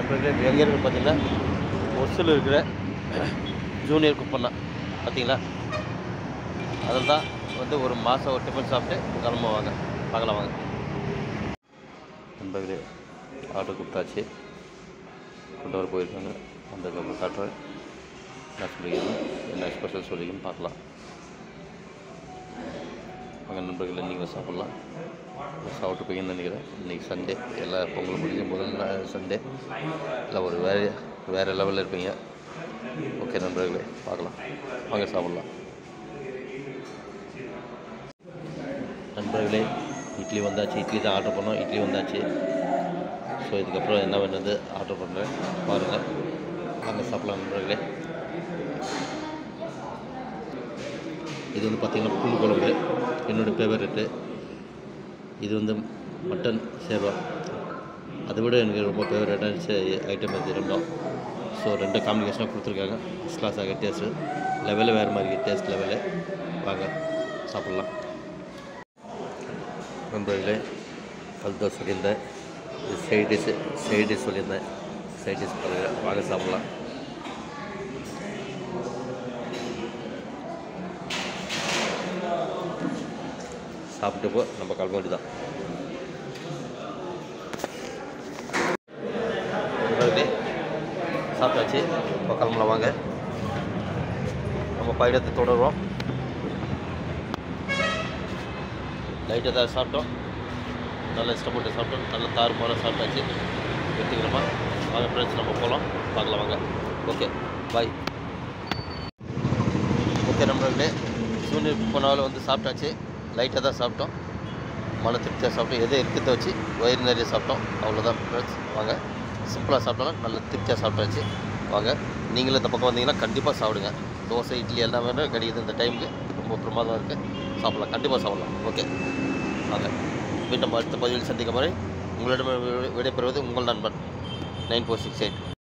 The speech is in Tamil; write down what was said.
நண்பர்களே இப்போ எங்கே இருக்குது பார்த்தீங்கன்னா ஒசூல் இருக்கிற ஜூனியர் குப்பண்ணா பார்த்தீங்களா அதில் தான் வந்து ஒரு மாதம் ஒரு டிஃபன் சாப்பிட்டு கிளம்புவாங்க பார்க்கலாம் வாங்க நண்பர்களே ஆட்டோ கூப்பிட்டாச்சு கொண்டு வர போயிருக்காங்க வந்ததுக்கப்புறம் காட்டுறேன் என்ன சொல்லிக்கணும் என்ன ஸ்பெஷல் சொல்லிக்கணும் பார்க்கலாம் வாங்க நண்பர்களே நீங்கள் சாப்பிட்லாம் சாப்பிட்டு போய்ங்கன்னு நினைக்கிறேன் இன்றைக்கி சண்டே எல்லா பொங்கல் முடிஞ்ச முதல் நாள் சண்டே எல்லாம் ஒரு வேறு வேறு லெவலில் இருப்பீங்க ஓகே நண்பர்களே பார்க்கலாம் வாங்க சாப்பிட்லாம் நண்பர்களே இட்லி வந்தாச்சு இட்லி தான் ஆர்டர் பண்ணோம் இட்லி வந்தாச்சு ஸோ இதுக்கப்புறம் என்ன வேணுது ஆர்டர் பண்ணுறேன் பாருங்கள் வாங்க சாப்பிட்லாம் நண்பர்களே இது வந்து பார்த்திங்கன்னா புல் குழம்பு என்னோடய ஃபேவரெட்டு இது வந்து மட்டன் சேவா அதை விட எனக்கு ரொம்ப ஃபேவரட்டான ஐட்டம் இது ரெண்டும் ஸோ ரெண்டு காம்பினேஷனாக கொடுத்துருக்காங்க ஃபஸ்ட் கிளாஸ் ஆக டேஸ்ட்டு லெவலில் வேறு மாதிரி டேஸ்ட் லெவலு வாங்க சாப்பிட்லாம் நண்பர்களே கல் தோசை சொல்லியிருந்தேன் இது சைட் டிஷ்ஷு சைட் டிஷ் சொல்லியிருந்தேன் சைட் டிஷ் பாருங்கள் வாங்க சாப்பிட்லாம் சாப்பிட்டு போ நம்ம கிளம்ப வேண்டியதான் நண்பர்களே சாப்பிட்டாச்சு இப்போ கிளம்பலாம் வாங்க நம்ம பயணத்தை தொடருவோம் லைட்டாக தான் சாப்பிட்டோம் நல்லா இஷ்டப்பட்டு சாப்பிட்டோம் நல்ல தாறு போல சாப்பிட்டாச்சு எடுத்துக்கிறோமா வாங்க ஃப்ரெண்ட்ஸ் நம்ம போகலாம் பார்க்கலாம் வாங்க ஓகே பாய் ஓகே நண்பர்களே சூனியர் போனாலும் வந்து சாப்பிட்டாச்சு லைட்டாக தான் சாப்பிட்டோம் மன திருப்தியாக சாப்பிட்டோம் எது இருக்கிறத வச்சு வயிறு நிறைய சாப்பிட்டோம் அவ்வளோதான் ஃப்ரெண்ட்ஸ் வாங்க சிம்பிளாக சாப்பிட்டோம்னா நல்ல திருப்தியாக சாப்பிட்டாச்சு வாங்க நீங்களும் இந்த பக்கம் வந்தீங்கன்னா கண்டிப்பாக சாப்பிடுங்க தோசை இட்லி எல்லாமே கிடைக்குது இந்த டைமுக்கு ரொம்ப பிரமாதம் இருக்குது சாப்பிட்லாம் கண்டிப்பாக சாப்பிட்லாம் ஓகே வாங்க மீண்டும் அடுத்த பதிவில் சந்திக்கும் வரை உங்களிடம் விடைபெறுவது உங்கள் நண்பன் நைன் ஃபோர் சிக்ஸ் எயிட்